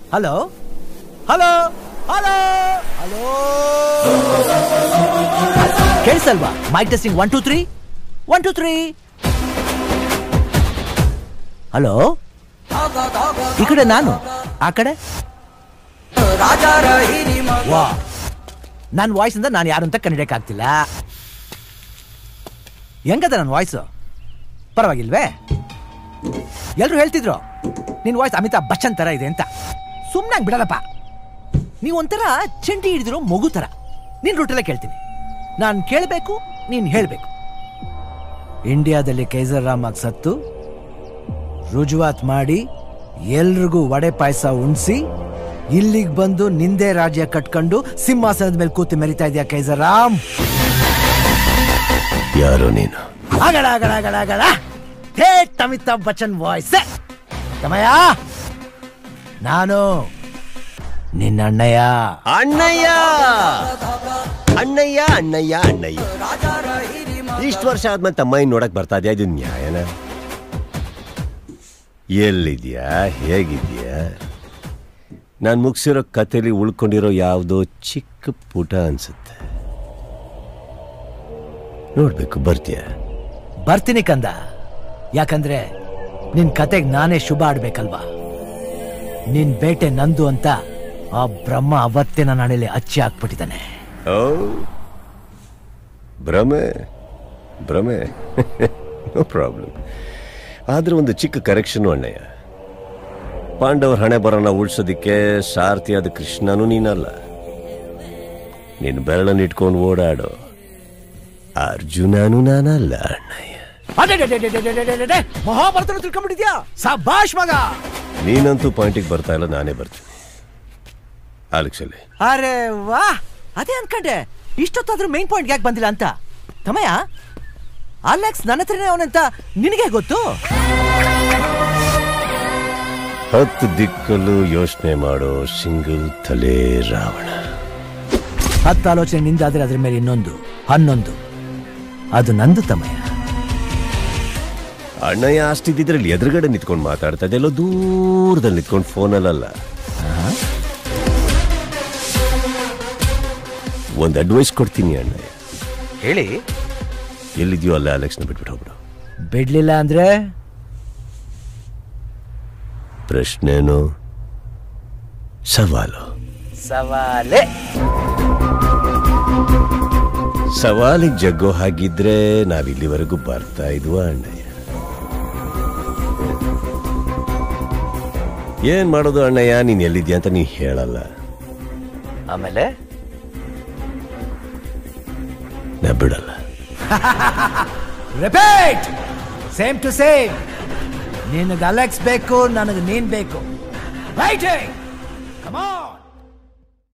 hello hello hello hello ಕೇಳಿಸಲ್ವಾ mic testing one two three one two three hello ಈ ಕಡೆ ನಾನು ಆ ಕಡೆ ವಾ ನನ್ನ ವಾಯ್ಸ್ ಇಂದ ನಾನು ಯಾರು ಅಂತ ಕಂಡಿಡಿಯಕ್ಕಾಗ್ತಿಲ್ಲ ಹೆಂಗದ ನನ್ನ ವಾಯ್ಸು ಪರವಾಗಿಲ್ವೇ ಎಲ್ರು ಹೇಳ್ತಿದ್ರು ನಿನ್ ವಾಯ್ಸ್ ಅಮಿತಾಬ್ ಬಚ್ಚನ್ ತರ ಇದೆ ಅಂತ ಸುಮ್ಮನೆ ಬಿಡಲ್ಲಪ್ಪ ನೀವು ಒಂಥರ ಚಂಟಿ ಹಿಡಿದಿರೋ ಮಗು ತರ ನಿನ್ ರೂಟಲ್ಲೇ ಕೇಳ್ತೀನಿ ನಾನು ಕೇಳಬೇಕು ನೀನ್ ಹೇಳ್ಬೇಕು ಇಂಡಿಯಾದಲ್ಲಿ ಕೈಸರ್ ರಾಮಾಗ್ ಸತ್ತು ರುಜುವಾತ್ ಮಾಡಿ ಎಲ್ರಿಗೂ ವಡೆ ಪಾಯಸ ಉಣ್ಸಿ ಇಲ್ಲಿಗೆ ಬಂದು ನಿಂದೆ ರಾಜ್ಯ ಕಟ್ಕೊಂಡು ಸಿಂಹಾಸನದ ಮೇಲೆ ಕೂತು ಮೆರಿತಾ ಇದೆಯಾ ಕೈಸರ್ ರಾಮ್ ಯಾರು ನೀನು ಆಗಡ ಆಗಡ ಆಗಡ ಆಗಡ ಥೇಟ್ ಅಮಿತಾಬ್ ಬಚ್ಚನ್ ವಾಯ್ಸ್ ತಮಯ್ಯ ನಾನು ನಿನ್ನ ಅಣ್ಣಯ್ಯ ಅಣ್ಣಯ್ಯ ಅಣ್ಣಯ್ಯ ಅಣ್ಣಯ್ಯ ಅಣ್ಣಯ್ಯ ಇಷ್ಟು ವರ್ಷ ಆದ್ಮೇಲೆ ತಮ್ಮಯ್ಯ ನೋಡಕ್ ಬರ್ತಾ ಇದೆಯಾ ಇದು ನ್ಯಾಯನ ಎಲ್ಲಿದ್ಯಾ ಹೇಗಿದ್ಯಾ ನಾನು ಮುಗಿಸಿರೋ ಕಥೆಲಿ ಉಳ್ಕೊಂಡಿರೋ ಯಾವುದೋ ಚಿಕ್ಕ ಪುಟ ಅನ್ಸುತ್ತೆ ನೋಡ್ಬೇಕು ಬರ್ತೀಯ ಬರ್ತೀನಿ ಕಂದ ಯಾಕಂದ್ರೆ ನಿನ್ ಕತೆಗ್ ನಾನೇ ಶುಭ ಆಡ್ಬೇಕಲ್ವಾ ನಿನ್ ಬೇಟೆ ನಂದು ಅಂತ ಆ ಬ್ರಹ್ಮ ಅವತ್ತೇ ನನ್ನ ಹಣೆಯಲ್ಲಿ ಅಚ್ಚಿ ಹಾಕ್ಬಿಟ್ಟಿದ್ದಾನೆ ಓ ಭ್ರಮೆ ಭ್ರಮೆ ನೋ ಪ್ರಾಬ್ಲಮ್ ಆದ್ರೆ ಒಂದು ಚಿಕ್ಕ ಕರೆಕ್ಷನು ಅಣ್ಣಯ್ಯ ಪಾಂಡವರ ಹಣೆ ಬರೋಣ ಉಳ್ಸೋದಿಕ್ಕೆ ಸಾರಥಿಯಾದ ಕೃಷ್ಣನೂ ನೀನಲ್ಲ ನಿನ್ನ ಬೆರಳನ್ನು ಇಟ್ಕೊಂಡು ಓಡಾಡೋ ಅರ್ಜುನನೂ ನಾನಲ್ಲ ಅಣ್ಣಯ್ಯ ಅಡೆಡೆಡೆಡೆಡೆಡೆಡೆಡೆ, ಮಹಾಭಾರತನ ತಿಳ್ಕೊಂಡ್ಬಿಟ್ಟಿದ್ಯಾ ಸಭಾಷ್ ಮಗ ನೀನಂತೂ ಪಾಯಿಂಟಿಗೆ ಬರ್ತಾ ಇಲ್ಲ ನಾನೇ ಬರ್ತೀನಿ ಆಲಕ್ಸಲ್ಲಿ ಅರೆ ವಾ ಅದೇ ಅನ್ಕಂಡೆ ಇಷ್ಟೊತ್ತಾದ್ರೂ ಮೈನ್ ಪಾಯಿಂಟ್ ಯಾಕೆ ಬಂದಿಲ್ಲ ಅಂತ ತಮಯ್ಯ ಅಲೆಕ್ಸ್ ನನ್ನ ಹತ್ರನೇ ಅವನಂತ ನಿನಗೆ ಗೊತ್ತು ಹತ್ತು ದಿಕ್ಕಲ್ಲೂ ಯೋಚನೆ ಮಾಡೋ ಸಿಂಗಲ್ ತಲೆ ರಾವಣ ಹತ್ತು ಆಲೋಚನೆ ನಿಂದಾದ್ರೆ ಅದ್ರ ಮೇಲೆ ಇನ್ನೊಂದು ಹನ್ನೊಂದು ಅದು ನಂದು ತಮಯ್ಯ ಅಣ್ಣಯ್ಯ ಅಷ್ಟಿದ್ರಲ್ಲಿ ಎದುರುಗಡೆ ನಿಂತ್ಕೊಂಡು ಮಾತಾಡ್ತಾ ಇದೆ ಎಲ್ಲೋ ದೂರದಲ್ಲಿ ನಿಂತ್ಕೊಂಡು ಫೋನಲ್ಲ ಒಂದು ಅಡ್ವೈಸ್ ಕೊಡ್ತೀನಿ ಅಣ್ಣಯ್ಯ ಹೇಳಿ ಎಲ್ಲಿದ್ಯೋ ಅಲ್ಲ ಅಲೆಕ್ಸ್ನ ಬಿಟ್ಬಿಟ್ಟು ಹೋಗ್ಬಿಡು ಬಿಡ್ಲಿಲ್ಲ ಅಂದ್ರೆ ಪ್ರಶ್ನೆನು ಸವಾಲು ಸವಾಲೆ ಸವಾಲಿಗೆ ಜಗ್ಗೋ ಹಾಗಿದ್ರೆ ನಾವಿಲ್ಲಿವರೆಗೂ ಬರ್ತಾ ಇದ್ವಾ ಅಣ್ಣಯ್ಯ ಏನ್ ಮಾಡೋದು ಅಣ್ಣಯ್ಯ ನೀನ್ ಎಲ್ಲಿದ್ಯಾ ಅಂತ ನೀ ಹೇಳಲ್ಲ ಆಮೇಲೆ ನಾ ಬಿಡಲ್ಲ ರಿಪೀಟ್ ಸೇಮ್ ಟು ಸೇಮ್ ನಿನಗೆ ಅಲೆಕ್ಸ್ ಬೇಕು ನನಗೆ ನೀನ್ ಬೇಕು ರೈಟಿಂಗ್ ಕಮಾನ್